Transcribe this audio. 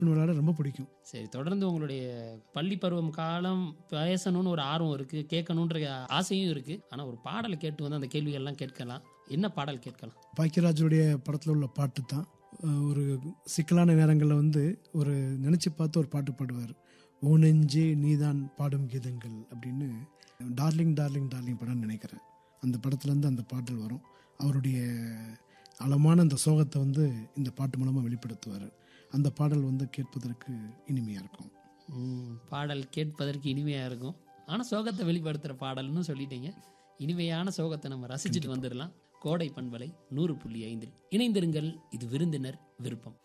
விளையாட ரொம்ப பிடிக்கும் சரி தொடர்ந்து உங்களுடைய பள்ளி பருவம் காலம் பேசணும்னு ஒரு ஆர்வம் இருக்கு கேட்கணுன்ற ஆசையும் இருக்கு ஆனா ஒரு பாடலை கேட்டு வந்து அந்த கேள்விகள்லாம் கேட்கலாம் என்ன பாடல் கேட்கலாம் பாக்கியராஜுடைய படத்தில் உள்ள பாட்டு தான் அஹ் ஒரு சிக்கலான நேரங்களில் வந்து ஒரு நினச்சி பார்த்து ஒரு பாட்டு பாடுவார் ஓ நெஞ்சே நீதான் பாடும் கீதங்கள் அப்படின்னு டார்லிங் டார்லிங் டார்லிங் படம்னு நினைக்கிறேன் அந்த படத்துலேருந்து அந்த பாடல் வரும் அவருடைய ஆழமான அந்த சோகத்தை வந்து இந்த பாட்டு மூலமாக வெளிப்படுத்துவார் அந்த பாடல் வந்து கேட்பதற்கு இனிமையாக இருக்கும் ம், பாடல் கேட்பதற்கு இனிமையா இருக்கும் ஆனா சோகத்தை வெளிப்படுத்துற பாடல்னு சொல்லிட்டீங்க இனிமையான சோகத்தை நம்ம ரசிச்சுட்டு வந்துடலாம் கோடை பண்பலை நூறு புள்ளி ஐந்தில் இணைந்திருங்கள் இது விருந்தினர் விருப்பம்